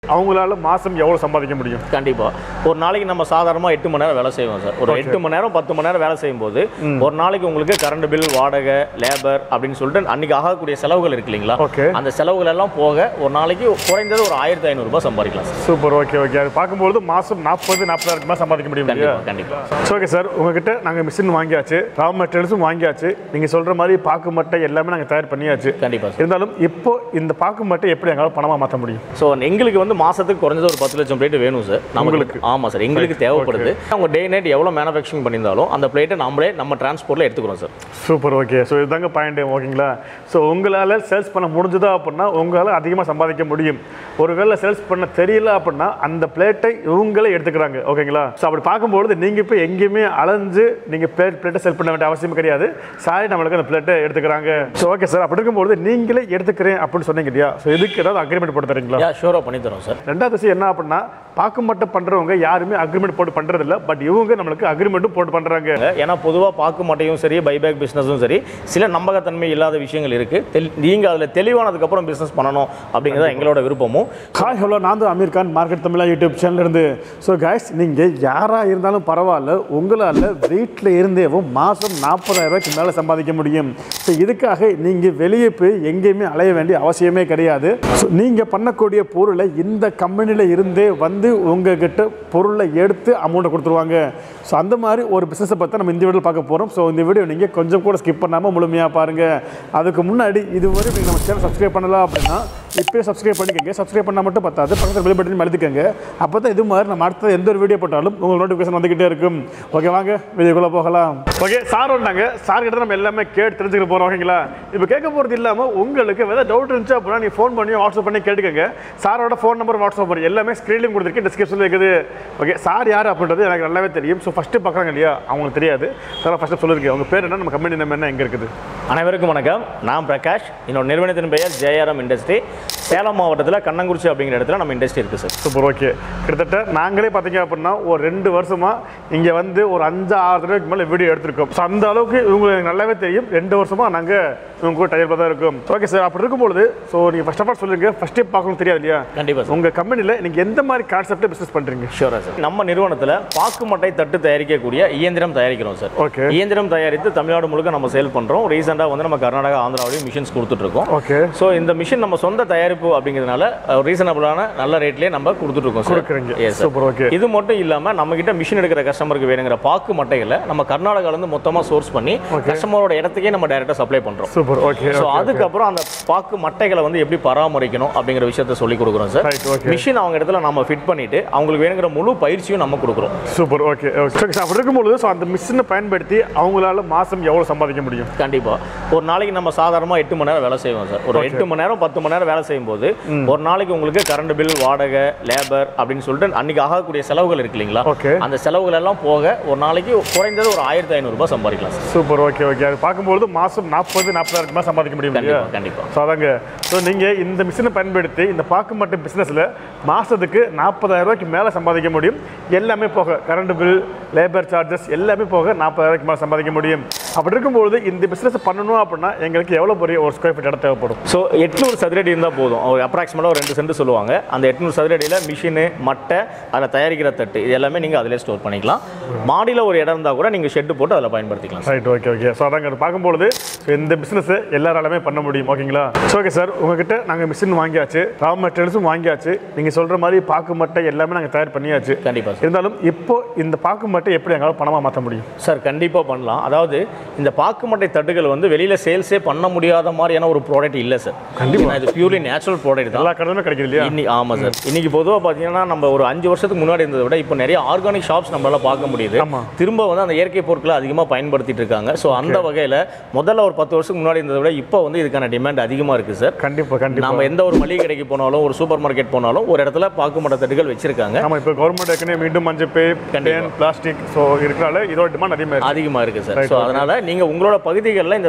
அவங்களால மாசம் எவ்வளவு சம்பாதிக்க முடியும் கண்டிப்பாக ஒரு நாளைக்கு நம்ம சாதாரணமாக எட்டு மணி நேரம் வேலை செய்வோம் சார் ஒரு எட்டு மணி நேரம் பத்து மணி நேரம் வேலை செய்யும்போது ஒரு நாளைக்கு உங்களுக்கு கரண்ட் பில் வாடகை லேபர் அப்படின்னு சொல்லிட்டு அன்னைக்கு ஆகக்கூடிய செலவுகள் இருக்கு இல்லைங்களா Okay. அந்த செலவுகள் எல்லாம் போக ஒரு நாளைக்கு குறைந்தது ஒரு ஆயிரத்தி ஐநூறுரூபா சம்பாதிக்கலாம் சார் சூப்பர் ஓகே ஓகே அது பார்க்கும்போது மாசம் நாற்பது நாற்பதாயிரம் மேலே சம்பாதிக்க முடியும் இல்லையா கண்டிப்பாக கண்டிப்பாக ஓகே சார் உங்ககிட்ட நாங்கள் மிஷின் வாங்கியாச்சு ரா மெட்டீரியல்ஸும் வாங்கியாச்சு நீங்கள் சொல்கிற மாதிரி பாக்கு மட்டை எல்லாமே நாங்கள் தயார் பண்ணியாச்சு கண்டிப்பாக சார் இருந்தாலும் இப்போ இந்த பாக்கு மட்டை எப்படி எங்களால் பணமாக மாற்ற முடியும் ஸோ எங்களுக்கு வந்து மாசத்துக்கு குறைஞ்சது ஒரு பத்து லட்சம் பிளேட் வேணும் சார் உங்களுக்கு? நம்மளுக்கு ஆமாம் சார் எங்களுக்கு தேவைப்படுது அவங்க டே நைட் எவ்வளோ மேனுஃபேக்சரிங் பண்ணியிருந்தாலும் அந்த பிளேட்டை நம்மளே நம்ம டிரான்ஸ்போர்ட்டில் எடுத்துக்கிறோம் சார் சூப்பர் ஓகே ஸோ இதுதாங்க பாயிண்ட் ஓகேங்களா ஸோ உங்களால் சேல்ஸ் பண்ண முடிஞ்சதா அப்படின்னா உங்களால் அதிகமாக சம்பாதிக்க முடியும் ஒருவேளை சேல்ஸ் பண்ண தெரியல அப்படின்னா அந்த பிளேட்டை இவங்களே எடுத்துக்கிறாங்க ஓகேங்களா ஸோ அப்படி பார்க்கும்பொழுது நீங்கள் இப்போ எங்கேயுமே அலைஞ்சு நீங்கள் பிளேட் பிளேட்டை செல் பண்ண வேண்டிய அவசியம் கிடையாது சாரி நம்மளுக்கு அந்த பிளேட்டை எடுத்துக்கிறாங்க ஸோ ஓகே சார் அப்படி இருக்கும்போது நீங்களே எடுத்துக்கிறேன் அப்படின்னு சொன்னீங்க இல்லையா ஸோ இதுக்கு ஏதாவது அக்ரிமெண்ட் போட்டு தரீங்களா யா ஷூராக பண்ணி தரோம் சார் ரெண்டாவது விஷயம் என்ன அப்படின்னா பாக்கு மட்டும் பண்ணுறவங்க யாருமே அக்ரிமெண்ட் போட்டு பண்ணுறதில்ல பட் இவங்க நம்மளுக்கு அக்ரிமெண்ட்டும் போட்டு பண்ணுறாங்க ஏன்னா பொதுவாக பாக்கு மாட்டையும் சரி பைபேக் பிஸ்னஸும் சரி சில நம்பகத்தன்மை இல்லாத விஷயங்கள் இருக்குது நீங்கள் அதில் தெளிவானதுக்கப்புறம் பிஸ்னஸ் பண்ணணும் அப்படிங்கிறது எங்களோட விருப்பமும் ஹாய் ஹலோ நான் தான் அமீர் கான் மார்க்கெட் தமிழா யூடியூப் சேனல்ல இருந்து ஸோ கைஸ் நீங்கள் யாராக இருந்தாலும் பரவாயில்ல உங்களால் வீட்டில் இருந்தேவும் மாதம் நாற்பதாயிரம் ரூபாய்க்கு மேலே சம்பாதிக்க முடியும் ஸோ இதுக்காக நீங்கள் வெளியே போய் எங்கேயுமே அலைய வேண்டிய அவசியமே கிடையாது ஸோ நீங்கள் பண்ணக்கூடிய பொருளை இந்த கம்பெனியில் இருந்தே வந்து உங்ககிட்ட பொருளை எடுத்து அமௌண்ட்டை கொடுத்துருவாங்க ஸோ அந்த மாதிரி ஒரு பிஸ்னஸை பற்றி நம்ம இந்த வீடியோ பார்க்க போகிறோம் ஸோ இந்த வீடியோ நீங்கள் கொஞ்சம் கூட ஸ்கிப் பண்ணாமல் முழுமையாக பாருங்கள் அதுக்கு முன்னாடி இதுவரை நீங்கள் நம்ம சேனல் சப்ஸ்கிரைப் பண்ணலாம் அப்படின்னா இப்போயே சப்ஸ்கிரைப் பண்ணிக்கோங்க சப்ஸ்கிரைப் பண்ணால் மட்டும் பத்தாது பக்கத்தில் பெல் பட்டன் அழுத்திக்கோங்க அப்போ தான் இது மாதிரி நம்ம அடுத்த எந்த ஒரு வீடியோ போட்டாலும் உங்களுக்கு நோட்டிஃபிகேஷன் வந்துக்கிட்டே இருக்கும் ஓகே வாங்க வீடியோக்குள்ளே போகலாம் ஓகே சார் வந்தாங்க சார் கிட்ட நம்ம எல்லாமே கேட்டு தெரிஞ்சுக்க போகிறோம் ஓகேங்களா இப்போ கேட்க போகிறது இல்லாமல் உங்களுக்கு ஏதாவது டவுட் இருந்துச்சு அப்படின்னா நீங்கள் ஃபோன் பண்ணி வாட்ஸ்அப் பண்ணி கேட்டுக்கோங்க சாரோட ஃபோன் நம்பர் வாட்ஸ்அப் நம்பர் எல்லாமே ஸ்க்ரீன்லையும் கொடுத்துருக்கேன் டிஸ்கிரிப்ஷனில் இருக்குது ஓகே சார் யார் அப்படின்றது எனக்கு நல்லாவே தெரியும் ஸோ ஃபஸ்ட்டு பார்க்குறாங்க இல்லையா அவங்களுக்கு தெரியாது சார் ஃபஸ்ட்டு சொல்லியிருக்கேன் உங்கள் பேர் என்ன நம்ம கம்பெனி நம்ம என்ன எங்கே இருக்குது அனைவருக்கும் வணக்கம் நான் பிரகாஷ் என்னோட நிறுவனத்தின் பெயர் ஜேஆர்எம் இண்டஸ்ட்ரி சேலம் மாவட்டத்தில் கண்ணங்குறிச்சி அப்படிங்கிற இடத்துல நம்ம இண்டஸ்ட்ரி இருக்குது சார் சூப்பர் ஓகே கிட்டத்தட்ட நாங்களே பார்த்தீங்க அப்படின்னா ஒரு ரெண்டு வருஷமாக இங்கே வந்து ஒரு அஞ்சு ஆறு தடவைக்கு மேலே வீடியோ எடுத்திருக்கோம் ஸோ அந்த அளவுக்கு இவங்களுக்கு எனக்கு நல்லாவே தெரியும் ரெண்டு வருஷமாக நாங்கள் இவங்க கூட டயர் தான் இருக்கும் ஓகே சார் அப்படி இருக்கும்பொழுது ஸோ நீங்கள் ஃபர்ஸ்ட் ஆஃப் ஆல் சொல்லுங்கள் ஃபஸ்ட்டே பார்க்கணும் தெரியாது இல்லையா கண்டிப்பாக சார் உங்கள் கம்பெனியில் நீங்கள் எந்த மாதிரி கான்செப்டில் பிஸ்னஸ் பண்ணுறீங்க ஷூரா சார் நம்ம நிறுவனத்தில் பாக்கு மட்டை தட்டு தயாரிக்கக்கூடிய இயந்திரம் தயாரிக்கிறோம் சார் ஓகே இயந்திரம் தயாரித்து தமிழ்நாடு முழுக்க நம்ம சேல் பண்ணுறோம் ரீசெண்டாக வந்து நம்ம கர்நாடகா ஆந்திராவிலையும் மிஷின்ஸ் கொடுத்துட்ருக்கோம் ஓகே ஸோ இந்த மிஷின் நம்ம சொந்த தயாரிப்பு அப்படிங்கிறதுனால ரீசனபிளான நல்ல ரேட்லேயே நம்ம கொடுத்துட்ருக்கோம் சார் கொடுக்குறீங்க Yes, sir. சூப்பர் ஓகே இது மட்டும் இல்லாமல் நம்ம கிட்ட மிஷின் எடுக்கிற கஸ்டமருக்கு வேணுங்கிற பாக்கு மட்டைகளை நம்ம கர்நாடகாலேருந்து மொத்தமாக சோர்ஸ் பண்ணி கஸ்டமரோட இடத்துக்கே நம்ம டைரெக்டாக சப்ளை பண்ணுறோம் சூப்பர் ஓகே ஸோ அதுக்கப்புறம் அந்த பாக்கு மட்டைகளை வந்து எப்படி பராமரிக்கணும் அப்படிங்கிற விஷயத்த சொல்லி கொடுக்குறோம் சார் ரைட் ஓகே மிஷின் அவங்க இடத்துல நம்ம ஃபிட் பண்ணிட்டு அவங்களுக்கு வேணுங்கிற முழு பயிற்சியும் நம்ம கொடுக்குறோம் சூப்பர் ஓகே ஓகே ஓகே அப்படி இருக்கும்பொழுது ஸோ அந்த மிஷினை பயன்படுத்தி அவங்களால மாதம் எவ்வளோ சம்பாதிக்க முடியும் கண்டிப்பாக ஒரு நாளைக்கு நம்ம சாதாரணமாக எட்டு மணி நேரம் வேலை செய்வோம் சார் ஒரு எட்டு மணி நேரம் பத்து மணி நேரம் வேலை செய்யும்போது ஒரு நாளைக்கு உங்களுக்கு கரண்ட் பில் வாடகை லேபர் அப்படின்னு சொல்லிட்டு அன்னைக்கு ஆகக்கூடிய செலவுகள் இருக்கு இல்லைங்களா ஓகே அந்த செலவுகள் எல்லாம் போக ஒரு நாளைக்கு குறைந்தது ஒரு ஆயிரத்தி ஐநூறுரூபா சம்பாதிக்கலாம் சார் சூப்பர் ஓகே ஓகே அது பார்க்கும்பொழுது மாதம் நாற்பது நாற்பதாயிரம் மேலே சம்பாதிக்க முடியும் இல்லையா கண்டிப்பாக கண்டிப்பாக ஸோ அதாங்க ஸோ நீங்கள் இந்த மிஷினை பயன்படுத்தி இந்த பாக்கு மட்டும் பிஸ்னஸில் மாதத்துக்கு நாற்பதாயிரம் ரூபாய்க்கு மேலே சம்பாதிக்க முடியும் எல்லாமே போக கரண்ட் பில் லேபர் சார்ஜஸ் எல்லாமே போக நாற்பதாயிரம் ரூபாய்க்கு மேலே சம்பாதிக்க முடியும் அப்படி இருக்கும்பொழுது இந்த பிஸ்னஸ் பண்ணணும் அப்படின்னா எங்களுக்கு எவ்வளோ பெரிய ஒரு ஸ்கொயர் ஃபீட் இடம் தேவைப்படும் ஸோ எட்நூறு சதுரடி இருந்தால் போதும் ஒரு அப்ராக்சிமேட்டாக ஒரு ரெண்டு சென்ட் சொல்லுவாங்க அந்த எட்நூறு சதுரடியில் மிஷினு மட்டை அதில் தயாரிக்கிற தட்டு இது எல்லாமே நீங்கள் அதிலே ஸ்டோர் பண்ணிக்கலாம் மாடியில் ஒரு இடம் இருந்தால் கூட நீங்கள் ஷெட்டு போட்டு அதில் பயன்படுத்திக்கலாம் sir right okay okay so அதாங்க அது பார்க்கும்பொழுது ஸோ இந்த பிஸ்னஸ் எல்லாராலுமே பண்ண முடியும் ஓகேங்களா ஸோ ஓகே சார் உங்ககிட்ட நாங்கள் மிஷின் வாங்கியாச்சு ரா மெட்டீரியல்ஸும் வாங்கியாச்சு நீங்கள் சொல்கிற மாதிரி பாக்கு மட்டை எல்லாமே நாங்கள் தயார் பண்ணியாச்சு கண்டிப்பாக சார் இருந்தாலும் இப்போ இந்த பாக்கு மட்டை எப்படி எங்களால் பணமாக மாற்ற முடியும் சார் கண்டிப்பாக பண்ணலாம் அதாவது இந்த பாக்கு மட்டை தட்டுகள் வந்து வெளியில் சேல்ஸே பண்ண முடியாத மாதிரியான ஒரு ப்ராடக்ட் இல்லை சார் கண்டிப்பாக இது பியூர்லி நேச்சுரல் ப்ராடக்ட் தான் எல்லா கடையிலுமே கிடைக்குது இல்லையா இன்னி ஆமாம் சார் இன்னைக்கு பொதுவாக பார்த்தீங்கன்னா நம்ம ஒரு அஞ்சு வருஷத்துக்கு முன்னாடி இருந்ததை விட இப்போ நிறைய ஆர்கானிக் ஷாப்ஸ் நம்மளால பார்க்க முடியுது ஆமா. திரும்ப வந்து அந்த இயற்கை பொருட்களை அதிகமாக பயன்படுத்திட்டு இருக்காங்க ஸோ அந்த வகையில் முதல்ல ஒரு பத்து வருஷத்துக்கு முன்னாடி இருந்ததை விட இப்போ வந்து இதுக்கான டிமாண்ட் அதிகமாக இருக்குது சார் கண்டிப்பாக கண்டிப்பாக நம்ம எந்த ஒரு மளிகை கடைக்கு போனாலும் ஒரு சூப்பர் மார்க்கெட் போனாலும் ஒரு இடத்துல பாக்கு மட்ட தட்டுகள் வச்சிருக்காங்க ஆமாம் இப்போ கவர்மெண்ட் ஏற்கனவே மீண்டும் மஞ்சள் பே பேன் பிளாஸ்டிக் ஸோ இருக்கிறனால இதோட டிமாண்ட் அதிகமாக இருக்கு அதிகமாக இருக்குது சார் ஸோ அதனால் நீங்கள் உங்களோட பகுதிகளில் இந்த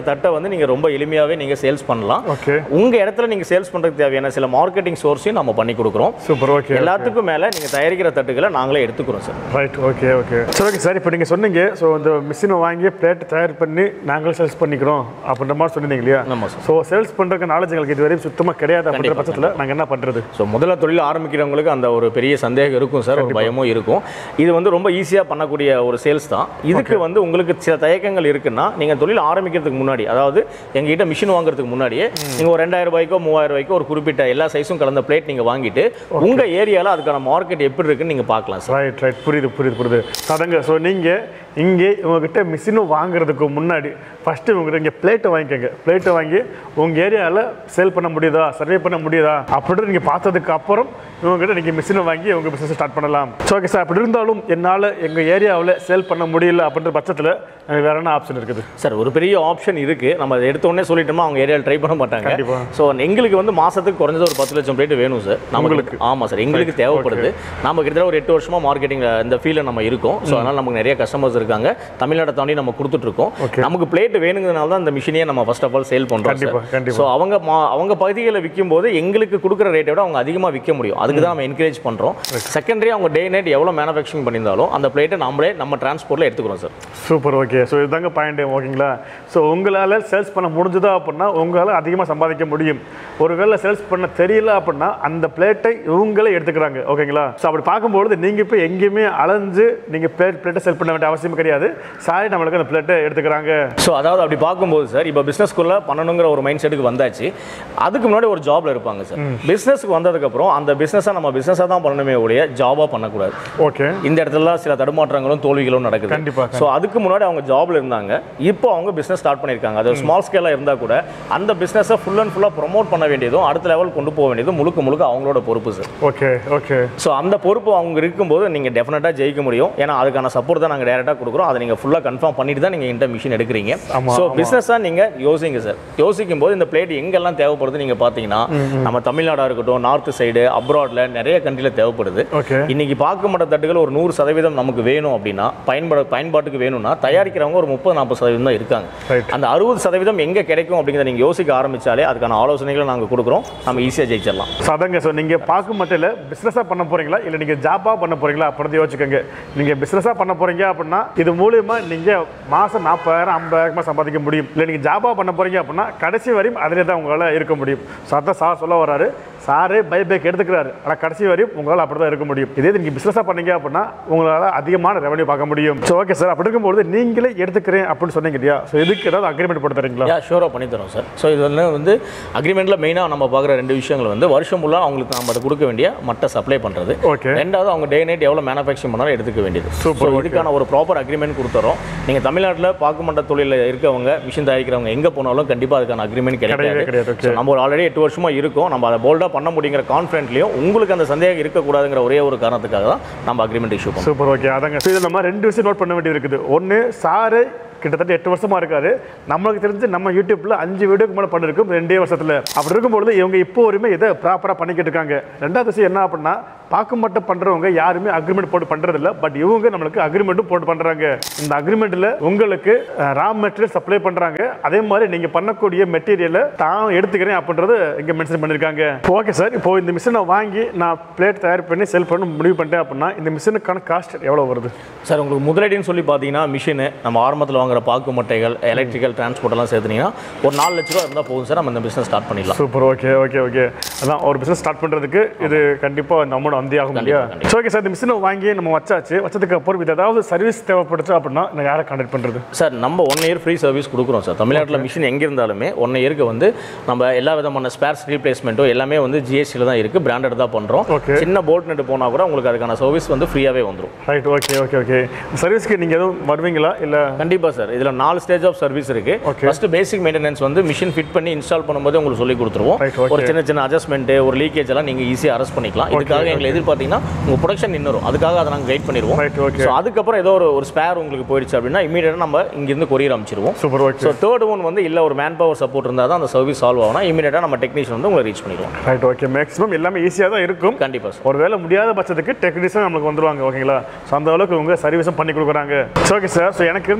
தட்டை வந்து நீங்கள் ரொம்ப எளிமையாகவே நீங்கள் சேல்ஸ் பண்ணலாம் ஓகே உங்கள் இடத்துல நீங்கள் சேல்ஸ் பண்ணுறதுக்கு தேவையான சில மார்க்கெட்டிங் சோர்ஸையும் நம்ம பண்ணி கொடுக்குறோம் சூப்பர் ஓகே எல்லாத்துக்கும் மேலே நீங்கள் தயாரிக்கிற தட்டுகளை நாங்களே எடுத்துக்கிறோம் சார் ரைட் ஓகே ஓகே சரி ஓகே சார் இப்போ நீங்கள் சொன்னீங்க ஸோ இந்த மிஷினை வாங்கி பிளேட் தயார் பண்ணி நாங்களே சேல்ஸ் பண்ணிக்கிறோம் அப்படின்ற மாதிரி சொன்னீங்க இல்லையா ஆமாம் சார் ஸோ சேல்ஸ் பண்ணுறதுக்கு நாலேஜ் எங்களுக்கு இதுவரையும் சுத்தமாக கிடையாது அப்படின்ற பட்சத்தில் நாங்கள் என்ன பண்ணுறது ஸோ முதல்ல தொழில் ஆரம்பிக்கிறவங்களுக்கு அந்த ஒரு பெரிய சந்தேகம் இருக்கும் சார் ஒரு பயமும் இருக்கும் இது வந்து ரொம்ப ஈஸியாக பண்ணக்கூடிய ஒரு சேல்ஸ் தான் இதுக்கு வந்து உங்களுக்கு சில தயக்கங்கள் இருக்குன்னா நீங்கள் தொழில் ஆரம்பிக்கிறதுக்கு முன்னாடி அதாவது எங்ககிட்ட மிஷின் வாங்குறதுக்கு முன்னாடியே நீங்கள் ஒரு ரெண்டாயிரம் ரூபாய்க்கோ மூவாயிரம் ரூபாய்க்கோ ஒரு குறிப்பிட்ட எல்லா சைஸும் கலந்த பிளேட் நீங்கள் வாங்கிட்டு உங்கள் ஏரியாவில் அதுக்கான மார்க்கெட் எப்படி இருக்குன்னு நீங்கள் பார்க்கலாம் சார் ரைட் ரைட் புரியுது புரியுது புரியுது சடங்க ஸோ நீங்கள் இங்கே உங்ககிட்ட மிஷினும் வாங்குறதுக்கு முன்னாடி ஃபஸ்ட்டு உங்ககிட்ட இங்கே பிளேட்டை வாங்கிக்கோங்க பிளேட்டை வாங்கி உங்கள் ஏரியாவில் சேல் பண்ண முடியுதா சர்வே பண்ண முடியுதா அப்படின்னு நீங்கள் பார்த்ததுக்கு அப்புறம் இவங்ககிட்ட நீங்கள் மிஷினை வாங்கி உங்கள் பிஸ்னஸ் ஸ்டார்ட் பண்ணலாம் ஸோ ஓகே சார் அப்படி இருந்தாலும் என்னால் எங்கள் ஏரியாவில் சேல் பண்ண முடியல அப்படின்ற பட்சத்தில் எனக்கு வேற என்ன ஆப்ஷன் இருக்குது சார் ஒரு பெரிய ஆப்ஷன் இருக்கு நம்ம அதை எடுத்த உடனே சொல்லிட்டோமா அவங்க ஏரியாவில் ட்ரை பண்ண மாட்டாங்க கண்டிப்பா. ஸோ எங்களுக்கு வந்து மாசத்துக்கு குறைஞ்சது ஒரு பத்து லட்சம் பிளேட் வேணும் சார் உங்களுக்கு ஆமாம் சார் எங்களுக்கு தேவைப்படுது நம்ம கிட்டத்தட்ட ஒரு எட்டு வருஷமா மார்க்கெட்டிங் இந்த ஃபீல்டில் நம்ம இருக்கோம் ஸோ அதனால நமக்கு நிறைய கஸ்டமர்ஸ் இருக்காங்க தமிழ்நாட்டை தாண்டி நம்ம கொடுத்துட்டு இருக்கோம் நமக்கு பிளேட் வேணுங்கிறதுனால தான் இந்த மிஷினையே நம்ம ஃபர்ஸ்ட் ஆஃப் ஆல் சேல் பண்றோம் கண்டிப்பா, சார் கண்டிப்பா. ஸோ அவங்க மா- அவங்க பகுதிகளில் விற்கும் போது எங்களுக்கு கொடுக்குற ரேட்டை விட அவங்க அதிகமாக விற்க முடியும் அதுக்கு தான் நம்ம என்கரேஜ் பண்றோம் செகண்டரி அவங்க டே நைட் எவ்வளோ மேனுஃபேக்சரிங் பண்ணியிருந்தாலும் அந்த பிளேட்டை நம்மளே நம்ம டிரான்ஸ்போர்ட்டில் எடுத்துக்கிறோம் சார் சூப்பர் ஓகே ஸோ இதுதாங்க பாயிண்ட் ஓகேங்களா ஸோ உங்களால் சேல்ஸ் பண்ண முடிஞ்சதா அப்படின்னா உங்களால் அதிகமாக சம்பாதிக்க முடியும் ஒருவேளை சேல்ஸ் பண்ண தெரியல அப்படின்னா அந்த பிளேட்டை இவங்களே எடுத்துக்கிறாங்க ஓகேங்களா ஸோ அப்படி பார்க்கும்பொழுது நீங்கள் இப்போ எங்கேயுமே அலைஞ்சு நீங்கள் பிளேட் பிளேட்டை செல் பண்ண வேண்டிய அவசியம் கிடையாது சாரி நம்மளுக்கு அந்த பிளேட்டை எடுத்துக்கிறாங்க ஸோ அதாவது அப்படி பார்க்கும்போது சார் இப்போ பிஸ்னஸ்க்குள்ளே பண்ணணுங்கிற ஒரு மைண்ட் செட்டுக்கு வந்தாச்சு அதுக்கு முன்னாடி ஒரு ஜாப்ல இருப்பாங்க சார் பிஸ்னஸ்க்கு வந்ததுக்கப்புறம் அந்த பிஸ்னஸை நம்ம பிஸ்னஸாக தான் பண்ணணுமே ஒழிய ஜாபாக பண்ணக்கூடாது ஓகே இந்த இடத்துல சில தடுமாற்றங்களும் தோல்விகளும் நடக்குது கண்டிப்பா, ஸோ அதுக்கு முன்னாடி அவங்க ஜாப்ல இருந்தாங்க இப்போ அவங்க பிஸ்னஸ் ஸ்டார்ட் பண்ணியிருக்காங்க அது ஸ்மால் ஸ்கேலாக இருந்தால் கூட அந்த பிஸ்னஸை ஃபுல் அண்ட் ஃபுல்லாக ப்ரொமோட் பண்ண வேண்டியதும் அடுத்த லெவல் கொண்டு போக வேண்டியதும் முழுக்க முழுக்க அவங்களோட பொறுப்பு சார் ஓகே ஓகே ஸோ அந்த பொறுப்பு அவங்க இருக்கும்போது நீங்கள் டெஃபினட்டாக ஜெயிக்க முடியும் ஏன்னா அதுக்கான சப்போர்ட் தான் நாங்கள் டேரெக்டாக கொடுக்குறோம் அதை நீங்கள் ஃபுல்லாக கன்ஃபார்ம் பண்ணிட்டு தான் நீங்கள் இந்த மிஷின் எடுக்கிறீங்க ஆமா, ஸோ ஆமா. பிஸ்னஸாக நீங்கள் யோசிங்க சார் யோசிக்கும் போது இந்த பிளேட் எங்கெல்லாம் தேவைப்படுது நீங்கள் பார்த்தீங்கன்னா நம்ம தமிழ்நாடாக இருக்கட்டும் நார்த் சைடு அப்ராட்ல நிறைய கண்ட்ரியில் தேவைப்படுது ஓகே இன்னைக்கு பார்க்கப்பட்ட தட்டுகள் ஒரு நூறு சதவீதம் நமக்கு வேணும் அப்படின்னா பயன்பட பயன்பாட்டுக்கு வேணும்னா தயாரிக்கிறவங்க ஒரு முப்பது நாற்பது சதவீதம் தான் இருக்காங்க Right. அந்த அறுபது சதவீதம் எங்கே கிடைக்கும் அப்படிங்கிறத நீங்கள் யோசிக்க ஆரம்பிச்சாலே அதுக்கான ஆலோசனைகளை நாங்கள் கொடுக்குறோம் நம்ம ஈஸியாக ஜெயிச்சிடலாம் ஸோ அதாங்க ஸோ நீங்கள் பார்க்க மட்டும் இல்லை பிஸ்னஸாக பண்ண போகிறீங்களா இல்லை நீங்கள் ஜாப்பாக பண்ண போகிறீங்களா அப்படின்னு யோசிச்சுக்கோங்க நீங்கள் பிஸ்னஸாக பண்ண போகிறீங்க அப்படின்னா இது மூலியமா நீங்கள் மாதம் நாற்பதாயிரம் ஐம்பதாயிரமா சம்பாதிக்க முடியும் இல்லை நீங்கள் ஜாப்பாக பண்ண போகிறீங்க அப்படின்னா கடைசி வரையும் அதிலே தான் உங்களால் இருக்க முடியும் ஸோ அதான் சார் சொல்ல வராரு சாரே பைபேக் எடுத்துக்கிறாரு ஆனால் கடைசி வரையும் உங்களால் அப்படி தான் இருக்க முடியும் இதே நீங்கள் பிஸ்னஸாக பண்ணீங்க அப்படின்னா உங்களால் அதிகமான ரெவன்யூ பார்க்க முடியும் ஸோ ஓகே சார் அப்படி இருக்கும்போது நீங்களே எடுத்துக்கிறேன் அப்படின்னு சொன்னீங்க இல்லையா ஸோ இதுக்கு ஏதாவது அக்ரிமெண்ட் போட்டு தரீங்களா யா ஷூராக பண்ணி தரோம் சார் ஸோ இது வந்து வந்து அக்ரிமெண்ட்டில் மெயினாக நம்ம பார்க்குற ரெண்டு விஷயங்கள் வந்து வருஷம் ஃபுல்லாக அவங்களுக்கு நம்ம அதை கொடுக்க வேண்டிய மட்டை சப்ளை பண்ணுறது ஓகே ரெண்டாவது அவங்க டே நைட் எவ்வளோ மேனுஃபேக்சரிங் பண்ணாலும் எடுத்துக்க வேண்டியது Super, ஸோ இதுக்கான ஒரு ப்ராப்பர் அக்ரிமெண்ட் கொடுத்துறோம் நீங்கள் தமிழ்நாட்டில் பாக்குமண்ட தொழிலில் இருக்கவங்க மிஷின் தயாரிக்கிறவங்க எங்கே போனாலும் கண்டிப்பாக அதுக்கான அக்ரிமெண்ட் கிடையவே கிடைக்காது கிடையாது ஓகே ஸோ நம்ம ஒரு ஆல்ரெடி எட்டு வருஷமா இருக்கோம் நம்ம அதை போல்டாக பண்ண முடியுங்கிற கான்ஃபிடென்ட்லையும் உங்களுக்கு அந்த சந்தேகம் இருக்கக்கூடாதுங்கிற ஒரே ஒரு காரணத்துக்காக தான் நம்ம அக்ரிமெண்ட் இஷ்யூ பண்ணுறோம் சூப்பர் ஓகே அதாங்க ஸோ இதில் நம்ம ரெண்டு விஷயம் நோட் பண்ண வேண்டியது இருக்குது ஒன்று சாரு கிட்டத்தட்ட எட்டு வருஷமா இருக்காரு நம்மளுக்கு தெரிஞ்சு நம்ம யூடியூப்ல அஞ்சு வீடியோக்கு மேலே பண்ணிருக்கோம் ரெண்டே வருஷத்துல அப்படி இருக்கும்பொழுது இவங்க இப்போ வரையுமே இதை ப்ராப்பராக பண்ணிக்கிட்டு இருக்காங்க ரெண்டாவது விஷயம் என்ன அப்படின்னா பாக்கு மட்டும் பண்றவங்க யாருமே அக்ரிமெண்ட் போட்டு பண்றது இல்ல பட் இவங்க நம்மளுக்கு அக்ரிமெண்ட்டும் போட்டு பண்றாங்க இந்த அக்ரிமெண்ட்ல உங்களுக்கு ரா மெட்டீரியல் சப்ளை பண்றாங்க அதே மாதிரி நீங்க பண்ணக்கூடிய மெட்டீரியலை தான் எடுத்துக்கிறேன் அப்படின்றது இங்க மென்ஷன் பண்ணிருக்காங்க ஓகே சார் இப்போ இந்த மிஷினை வாங்கி நான் பிளேட் தயார் பண்ணி செல் பண்ண முடிவு பண்ணிட்டேன் அப்படின்னா இந்த மிஷினுக்கான காஸ்ட் எவ்வளவு வருது சார் உங்களுக்கு முதலீடுன்னு சொல்லி பார்த்தீங்கன்னா மிஷினு நம்ம ஆரம்பத்தில் வாங்குற பாக்கு மட்டைகள் எலக்ட்ரிக்கல் டிரான்ஸ்போர்ட் எல்லாம் சேர்த்துனீங்கன்னா ஒரு நாலு லட்ச ரூபா இருந்தால் போதும் சார் நம்ம இந்த பிஸ்னஸ் ஸ்டார்ட் பண்ணிடலாம் சூப்பர் ஓகே ஓகே ஓகே அதான் ஒரு பிசினஸ் ஸ்டார்ட் பண்றதுக்கு இது கண்டிப்பா இந்த அமௌண்ட் வந்தே ஆகும் இல்லையா கண்டிப்பா, ஓகே சார் இந்த மிஷினை வாங்கி நம்ம வச்சாச்சு வச்சதுக்கு அப்புறம் இது ஏதாவது சர்வீஸ் தேவைப்படுச்சு அப்படின்னா நான் யாரை கான்டாக்ட் பண்றது சார் நம்ம ஒன் இயர் ஃப்ரீ சர்வீஸ் கொடுக்குறோம் சார் தமிழ்நாட்டில் மிஷின் எங்கே இருந்தாலுமே ஒன் இயருக்கு வந்து நம்ம எல்லா விதமான ஸ்பேர்ஸ் ரீப்ளேஸ்மெண்ட்டோ எல்லாமே வந்து ஜிஎஸ்டியில் தான் இருக்குது பிராண்டட் தான் பண்ணுறோம் Okay. சின்ன போல்ட் நட்டு போனால் கூட உங்களுக்கு அதுக்கான சர்வீஸ் வந்து ஃப்ரீயாகவே வந்துடும் ரைட் ஓகே ஓகே ஓகே சர்வீஸ்க்கு நீங்க எதுவும் வருவீங்களா இல்ல கண்டிப்பாக சார் இதில் நாலு ஸ்டேஜ் ஆஃப் சர்வீஸ் இருக்கு Okay. ஃபர்ஸ்ட் பேசிக் மெயின்டெனன்ஸ் வந்து மிஷின் ஃபிட் பண்ணி இன்ஸ்டால் பண்ணும்போது உங்களுக்கு சொல்லி கொடுத்துருவோம் Right, okay. ஒரு சின்ன சின்ன அட்ஜஸ்ட்மெண்ட் ஒரு லீக்கேஜ் எல்லாம் நீங்கள் ஈஸியாக அரெஸ்ட் பண்ணிக்கலாம் இதுக்காக எங்களை எதிர்பார்த்தீங்கன்னா உங்கள் ப்ரொடக்ஷன் நின்றுரும் அதுக்காக அதை நாங்கள் கைட் பண்ணிடுவோம் Right, okay. ஸோ அதுக்கப்புறம் ஏதோ ஒரு ஒரு ஸ்பேர் உங்களுக்கு போயிடுச்சு அப்படின்னா இமீடியட்டாக நம்ம இங்கிருந்து கொரியர் அமைச்சிருவோம் super okay so third one வந்து இல்லை ஒரு மேன் பவர் சப்போர்ட் இருந்தால் தான் அந்த சர்வீஸ் சால்வ் ஆகணும் இமீடியட்டாக நம்ம டெக்னீஷியன் வந்து உங்களை ரீச் பண்ணிடுவோம் ரைட் ஓகே மேக்ஸிமம் எல்லாமே ஈஸியாக தான் இருக்கும் கண்டிப்பாக சார் ஒருவேளை முடியாத பட்சத்துக்கு டெக்னீஷியன் நம்மளுக்கு வந்துருவாங்க ஓகேங்களா ஸோ அந்த அளவுக்கு உங்க சர்வீஸும் பண்ணி கொடுக்குறாங்க ஸோ ஓகே சார் ஸோ எனக்கு இருந்து எல்லா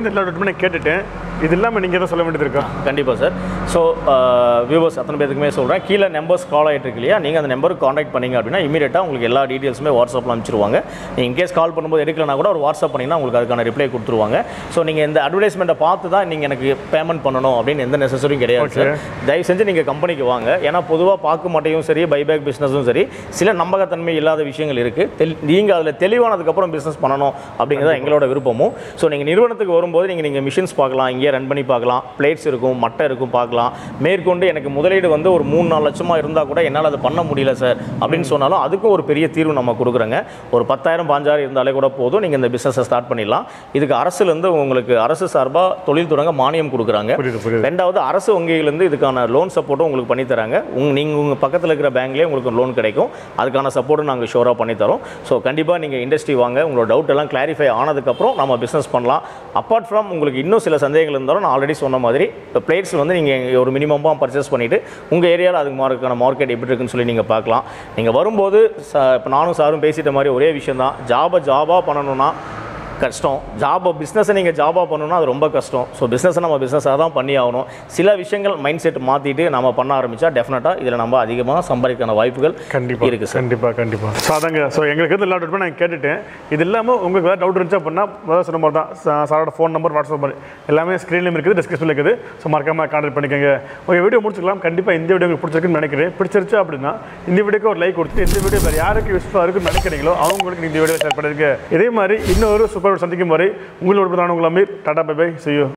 நான் கேட்டுட்டேன் இது இல்லாமல் நீங்கள் எதாவது சொல்ல வேண்டியது இருக்கா கண்டிப்பாக சார் ஸோ வியூவர்ஸ் அத்தனை பேருக்குமே சொல்கிறேன் கீழே நம்பர்ஸ் கால் ஆகிட்டு இருக்கு இல்லையா நீங்கள் அந்த நம்பருக்கு காண்டாக்ட் பண்ணீங்க அப்படின்னா இமீடியட்டாக உங்களுக்கு எல்லா டீட்டெயில்ஸுமே வாட்ஸ்அப்பில் அனுப்பிச்சிருவாங்க நீங்கள் இன்கேஸ் கால் பண்ணும்போது எடுக்கலனா கூட ஒரு வாட்ஸ்அப் பண்ணிங்கன்னா உங்களுக்கு அதுக்கான ரிப்ளை கொடுத்துருவாங்க ஸோ நீங்கள் இந்த அட்வர்டைஸ்மெண்ட்டை பார்த்து தான் நீங்கள் எனக்கு பேமெண்ட் பண்ணணும் அப்படின்னு எந்த நெசசரியும் கிடையாது சார் தயவு செஞ்சு நீங்கள் கம்பெனிக்கு வாங்க ஏன்னா பொதுவாக பார்க்க மாட்டையும் சரி பைபேக் பிஸ்னஸும் சரி சில நம்பகத்தன்மை இல்லாத விஷயங்கள் இருக்குது தெல் நீங்கள் அதில் தெளிவானதுக்கப்புறம் பிஸ்னஸ் பண்ணணும் அப்படிங்கிறது எங்களோட விருப்பமும் ஸோ நீங்கள் நிறுவனத்துக்கு வரும்போது நீங்கள் நீங்கள் மிஷின்ஸ் பார்க்கலாம் இங்கே ரன் பண்ணி பார்க்கலாம் பிளேட்ஸ் இருக்கும் மட்டை இருக்கும் பார்க்கலாம் மேற்கொண்டு எனக்கு முதலீடு வந்து ஒரு மூணு நாலு லட்சமாக இருந்தால் கூட என்னால் அதை பண்ண முடியல சார் அப்படின்னு சொன்னாலும் அதுக்கும் ஒரு பெரிய தீர்வு நம்ம கொடுக்குறோங்க ஒரு பத்தாயிரம் பாஞ்சாயிரம் இருந்தாலே கூட போதும் நீங்கள் இந்த பிஸ்னஸை ஸ்டார்ட் பண்ணிடலாம் இதுக்கு அரசுலேருந்து உங்களுக்கு அரசு சார்பாக தொழில் தொடங்க மானியம் கொடுக்குறாங்க புரியுது புரியுது ரெண்டாவது அரசு வங்கியிலேருந்து இதுக்கான லோன் சப்போர்ட்டும் உங்களுக்கு பண்ணி தராங்க உங்க நீங்கள் உங்கள் பக்கத்தில் இருக்கிற பேங்க்லேயே உங்களுக்கு லோன் கிடைக்கும் அதுக்கான சப்போர்ட்டும் நாங்கள் ஷோராக பண்ணி தரோம் ஸோ கண்டிப்பாக நீங்கள் இண்டஸ்ட்ரி வாங்க உங்களோட டவுட் எல்லாம் கிளாரிஃபை ஆனதுக்கப்புறம் நம்ம பிஸ்னஸ் பண்ணலாம் அப்பார்ட் ஃப்ரம் உங்களுக்கு இன்னும் சில சந்தேகங்கள் இருந்தாலும் நான் ஆல்ரெடி சொன்ன மாதிரி இப்போ பிளேட்ஸ் வந்து நீங்கள் ஒரு மினிமமாக பர்ச்சேஸ் பண்ணிவிட்டு உங்கள் ஏரியாவில் அதுக்கு மார்க்கான மார்க்கெட் எப்படி இருக்குன்னு சொல்லி நீங்கள் பார்க்கலாம் நீங்கள் வரும்போது இப்போ நானும் சாரும் பேசிட்ட மாதிரி ஒரே விஷயம் தான் ஜாபை ஜாபாக பண்ணணும்னா கஷ்டம் ஜாபை பிஸ்னஸை நீங்கள் ஜாபாக பண்ணணும்னா அது ரொம்ப கஷ்டம் ஸோ பிஸ்னஸை நம்ம பிஸ்னஸாக தான் பண்ணி ஆகணும் சில விஷயங்கள் மைண்ட் செட் மாற்றிட்டு நம்ம பண்ண ஆரம்பித்தா டெஃபினட்டாக இதில் நம்ம அதிகமாக சம்பாதிக்கான வாய்ப்புகள் கண்டிப்பாக இருக்குது சார் கண்டிப்பாக கண்டிப்பாக ஸோ அதாங்க ஸோ எங்களுக்கு வந்து எல்லா டவுட்டுமே நான் கேட்டுட்டேன் இது இல்லாமல் உங்களுக்கு ஏதாவது டவுட் இருந்துச்சு அப்படின்னா முதல்ல சொன்ன மாதிரி தான் சா- சாரோட ஃபோன் நம்பர் வாட்ஸ்அப் நம்பர் எல்லாமே ஸ்க்ரீன்லையும் இருக்குது டிஸ்கிரிப்ஷனில் இருக்குது ஸோ மறக்காமல் கான்டாக்ட் பண்ணிக்கோங்க ஓகே வீடியோ முடிச்சுக்கலாம் கண்டிப்பாக இந்த வீடியோ உங்களுக்கு பிடிச்சிருக்குன்னு நினைக்கிறேன் பிடிச்சிருச்சு அப்படின்னா இந்த வீடியோக்கு ஒரு லைக் கொடுத்துட்டு இந்த வீடியோ வேறு யாருக்கு யூஸ்ஃபுல்லாக இருக்குன்னு நினைக்கிறீங்களோ அவங்களுக்கு இந்த வீடியோ ஷேர் பண்ணிருங்க இதே மாதிரி இன்னொரு சூப்பர் சந்திக்கும் வரை உங்களோட நான் உங்களை அமீர் டாடா பை பை செய்யும்